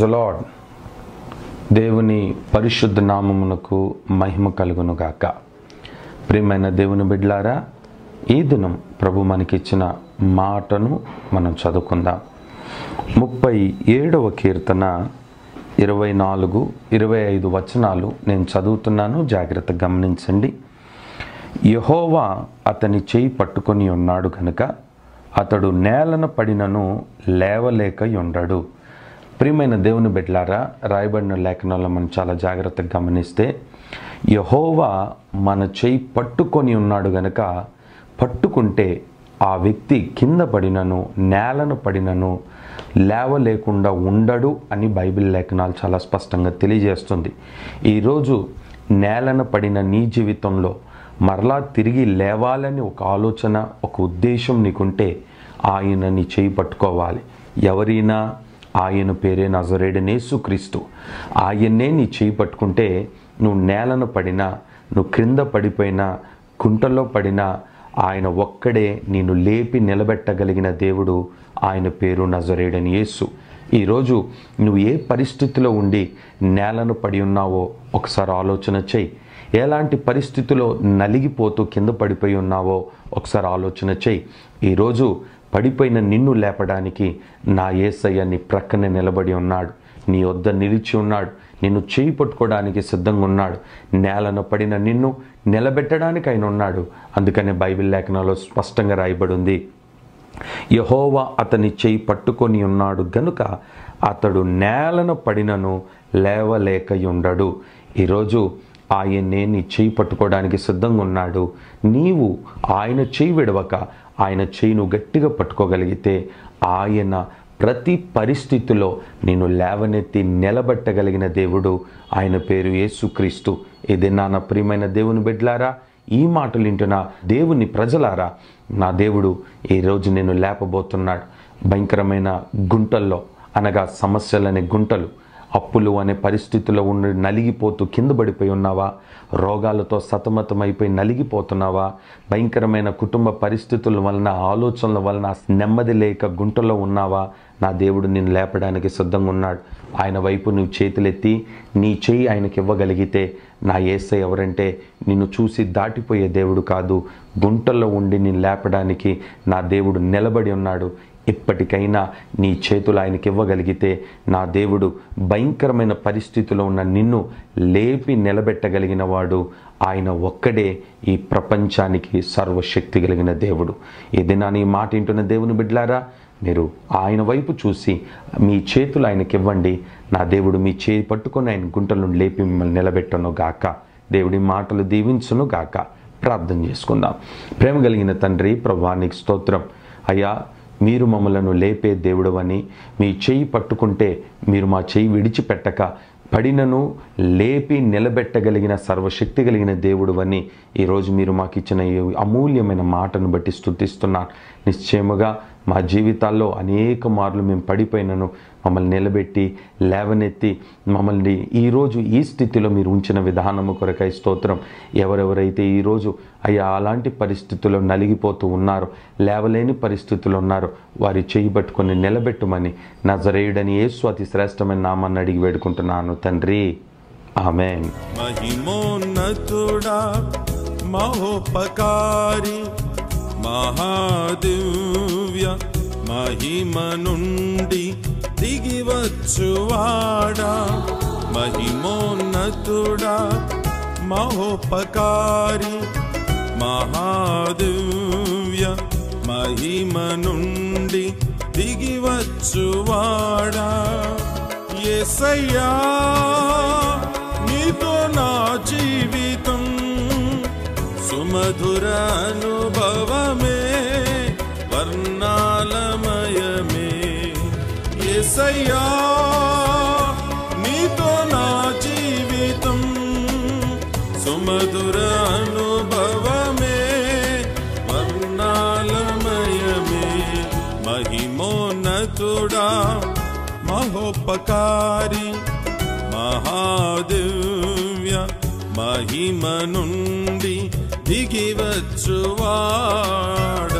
lord దేవుని పరిశుద్ధ నామమునకు మహిమ కలుగును గాక ప్రియమైన దేవుని బిడ్లారా ఈ దినం ప్రభు మనకిచ్చిన మాటను మనం చదువుకుందాం ముప్పై ఏడవ కీర్తన ఇరవై నాలుగు ఇరవై ఐదు వచనాలు నేను చదువుతున్నాను జాగ్రత్త గమనించండి యహోవా అతని చేయి పట్టుకొని ఉన్నాడు కనుక అతడు నేలన పడినను లేవలేక ఉండడు ప్రియమైన దేవుని బిడ్లారా రాయబడిన లేఖనాల్లో మనం చాలా జాగ్రత్తగా గమనిస్తే యహోవా మన చేయి పట్టుకొని ఉన్నాడు గనక పట్టుకుంటే ఆ వ్యక్తి కింద పడినను నేలను పడినను లేవలేకుండా ఉండడు అని బైబిల్ లేఖనాలు చాలా స్పష్టంగా తెలియజేస్తుంది ఈరోజు నేలన పడిన నీ జీవితంలో మరలా తిరిగి లేవాలని ఒక ఆలోచన ఒక ఉద్దేశం నీకుంటే ఆయన నీ చేయి పట్టుకోవాలి ఎవరైనా ఆయన పేరే నజరేడనేసుక్రీస్తు ఆయన్నే నీ చేయి పట్టుకుంటే నువ్వు నేలను పడినా నువ్వు క్రింద పడిపోయినా కుంటలో పడినా ఆయన ఒక్కడే నేను లేపి నిలబెట్టగలిగిన దేవుడు ఆయన పేరు నజరేడని యేసు ఈరోజు నువ్వు ఏ పరిస్థితిలో ఉండి నేలను పడి ఉన్నావో ఒకసారి ఆలోచన చెయ్యి ఎలాంటి పరిస్థితిలో నలిగిపోతూ కింద పడిపోయి ఉన్నావో ఒకసారి ఆలోచన చెయ్యి ఈరోజు పడిపోయిన నిన్ను లేపడానికి నా ఏసయ్య నీ ప్రక్కనే నిలబడి ఉన్నాడు నీ వద్ద నిలిచి ఉన్నాడు నిన్ను చేయి పట్టుకోవడానికి సిద్ధంగా ఉన్నాడు నేలను పడిన నిన్ను నిలబెట్టడానికి ఆయన ఉన్నాడు అందుకనే బైబిల్ లేఖనాల్లో స్పష్టంగా రాయబడి ఉంది యహోవా అతని చేయి పట్టుకొని ఉన్నాడు గనుక అతడు నేలను పడినను లేవలేక ఉండడు ఈరోజు ఆయన్నే నీ చేయి పట్టుకోవడానికి సిద్ధంగా ఉన్నాడు నీవు ఆయన చేయి విడవక ఆయన చేయిను గట్టిగా పట్టుకోగలిగితే ఆయన ప్రతి పరిస్థితిలో నేను లేవనెత్తి నిలబెట్టగలిగిన దేవుడు ఆయన పేరు యేసుక్రీస్తు ఇది నా ప్రియమైన దేవుని బిడ్లారా ఈ మాటలు వింటున్న దేవుని ప్రజలారా నా దేవుడు ఈరోజు నేను లేపబోతున్నాడు భయంకరమైన గుంటల్లో అనగా సమస్యలనే గుంటలు అప్పులు అనే పరిస్థితుల్లో ఉండి నలిగిపోతూ కింద పడిపోయి ఉన్నావా రోగాలతో సతమతమైపోయి నలిగిపోతున్నావా భయంకరమైన కుటుంబ పరిస్థితుల వలన ఆలోచనల వలన నెమ్మది లేక గుంటలో ఉన్నావా నా దేవుడు నిన్ను లేపడానికి సిద్ధంగా ఉన్నాడు ఆయన వైపు నువ్వు చేతులెత్తి నీ చేయి ఆయనకి ఇవ్వగలిగితే నా ఏసై ఎవరంటే నిన్ను చూసి దాటిపోయే దేవుడు కాదు గుంటల్లో ఉండి నేను లేపడానికి నా దేవుడు నిలబడి ఉన్నాడు ఇప్పటికైనా నీ చేతులు ఆయనకి ఇవ్వగలిగితే నా దేవుడు భయంకరమైన పరిస్థితిలో ఉన్న నిన్ను లేపి నిలబెట్టగలిగిన వాడు ఆయన ఒక్కడే ఈ ప్రపంచానికి సర్వశక్తి కలిగిన దేవుడు ఏదైనా నీ మాట వింటున్న దేవుని బిడ్లారా మీరు ఆయన వైపు చూసి మీ చేతులు ఆయనకి ఇవ్వండి నా దేవుడు మీ చేయి పట్టుకొని ఆయన గుంటల నుండి లేపి మిమ్మల్ని నిలబెట్టను గాక దేవుడి మాటలు దీవించును గాక ప్రార్థన చేసుకుందాం ప్రేమ కలిగిన తండ్రి ప్రభానికి స్తోత్రం అయ్యా మీరు మమ్మలను లేపే దేవుడవని మీ చేయి పట్టుకుంటే మీరు మా చేయి విడిచిపెట్టక పడినను లేపి నిలబెట్టగలిగిన సర్వశక్తి కలిగిన దేవుడు అని ఈరోజు మీరు మాకు ఇచ్చిన ఈ అమూల్యమైన మాటను బట్టి స్థుతిస్తున్నాను నిశ్చయముగా మా జీవితాల్లో అనేక మార్లు మేము పడిపోయినను మమ్మల్ని నిలబెట్టి లేవనెత్తి మమ్మల్ని ఈరోజు ఈ స్థితిలో మీరు ఉంచిన విధానము కొరకై స్తోత్రం ఎవరెవరైతే ఈరోజు అయ్యా అలాంటి పరిస్థితుల్లో నలిగిపోతూ ఉన్నారో లేవలేని పరిస్థితుల్లో ఉన్నారో వారి చేయి పట్టుకొని నిలబెట్టుమని నజరేయుడని యేసు అతి శ్రేష్టమైన నామాన్ని అడిగి వేడుకుంటున్నాను తండ్రి ఆమెన్ మహిమోన్నతుడా మహోపకారి మహాదివ్య మహిమ నుండి దిగివచ్చువాడా మహిమోన్నతుడా మహోపకారి మహాదివ్య మహిమ నుండి దిగివచ్చువాడా ఎసయ్యా నీతో నా జీవితం సుమధుర అనుభవమే వర్ణాలమయమే ఎసయ్యా నీతో నా జీవితం సుమధుర అనుభవమే వర్ణాలమయమే మహిమోన్నతుడా మహోపకారి మహాదివ్య మహిమ నుండి దిగివచ్చువాడా